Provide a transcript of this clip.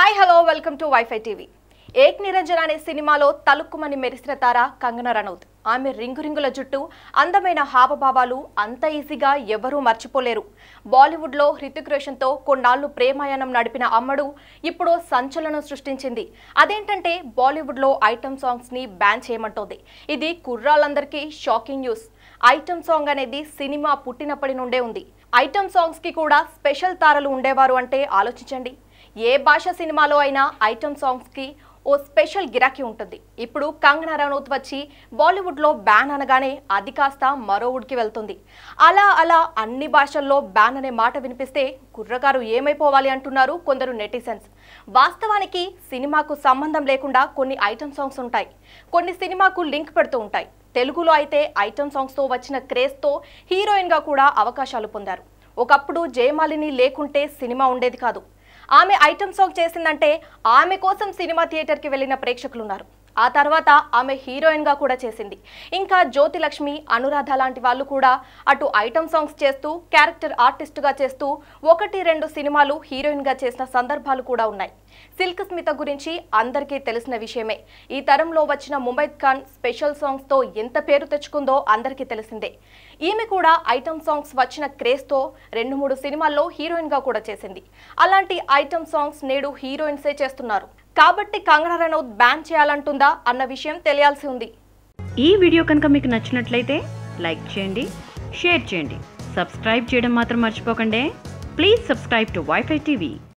hi hello welcome to wifi TV Ek Niranjan అనే సినిమాలో తలుక్కుమని మెరిసిన తార కంగనా రనౌత్ ఆమె రింగు రింగుల జుట్టు అందమైన హావభావాలు అంత ఈజీగా ఎవరూ మర్చిపోలేరు బాలీవుడ్లో హృతిక్ రోషన్తో కొన్నాళ్లు ప్రేమాయణం నడిపిన అమ్మడు ఇప్పుడు సంచలనం సృష్టించింది అదేంటంటే బాలీవుడ్లో ఐటమ్ సాంగ్స్ని బ్యాన్ చేయమంటోంది ఇది కుర్రాళ్ళందరికీ షాకింగ్ న్యూస్ ఐటమ్ సాంగ్ అనేది సినిమా పుట్టినప్పటి నుండే ఉంది ఐటమ్ సాంగ్స్కి కూడా స్పెషల్ తారలు ఉండేవారు అంటే ఆలోచించండి ఏ భాష సినిమాలో అయినా ఐటమ్ సాంగ్స్కి ఓ స్పెషల్ గిరాకీ ఉంటుంది ఇప్పుడు కంగనా రనౌత్ వచ్చి బాలీవుడ్లో బ్యాన్ అనగానే అది కాస్త మరో వుడ్కి వెళ్తుంది అలా అలా అన్ని భాషల్లో బ్యాన్ అనే మాట వినిపిస్తే కుర్రగారు ఏమైపోవాలి అంటున్నారు కొందరు నెటిజన్స్ వాస్తవానికి సినిమాకు సంబంధం లేకుండా కొన్ని ఐటమ్ సాంగ్స్ ఉంటాయి కొన్ని సినిమాకు లింక్ పెడుతూ ఉంటాయి తెలుగులో అయితే ఐటమ్ సాంగ్స్తో వచ్చిన క్రేజ్తో హీరోయిన్గా కూడా అవకాశాలు పొందారు ఒకప్పుడు జయమాలిని లేకుంటే సినిమా ఉండేది కాదు ఆమె ఐటమ్ సాంగ్ చేసిందంటే ఆమె కోసం సినిమా థియేటర్కి వెళ్ళిన ప్రేక్షకులున్నారు ఆ తర్వాత ఆమె హీరోయిన్గా కూడా చేసింది ఇంకా జ్యోతి లక్ష్మి అనురాధ లాంటి వాళ్ళు కూడా అటు ఐటమ్ సాంగ్స్ చేస్తూ క్యారెక్టర్ ఆర్టిస్ట్గా చేస్తూ ఒకటి రెండు సినిమాలు హీరోయిన్గా చేసిన సందర్భాలు కూడా ఉన్నాయి సిల్క్ స్మిత గురించి అందరికీ తెలిసిన విషయమే ఈ తరంలో వచ్చిన ముంబైద్ ఖాన్ స్పెషల్ సాంగ్స్తో ఎంత పేరు తెచ్చుకుందో అందరికీ తెలిసిందే ఈమె కూడా ఐటమ్ సాంగ్స్ వచ్చిన క్రేజ్తో రెండు మూడు సినిమాల్లో హీరోయిన్గా కూడా చేసింది అలాంటి ఐటమ్ సాంగ్స్ నేడు హీరోయిన్సే చేస్తున్నారు కాబట్టి కంగనా రనౌత్ బ్యాన్ చేయాలంటుందా అన్న విషయం తెలియాల్సి ఉంది ఈ వీడియో కనుక మీకు నచ్చినట్లయితే లైక్ చేయండి షేర్ చేయండి సబ్స్క్రైబ్ చేయడం మాత్రం మర్చిపోకండి please subscribe to wifi TV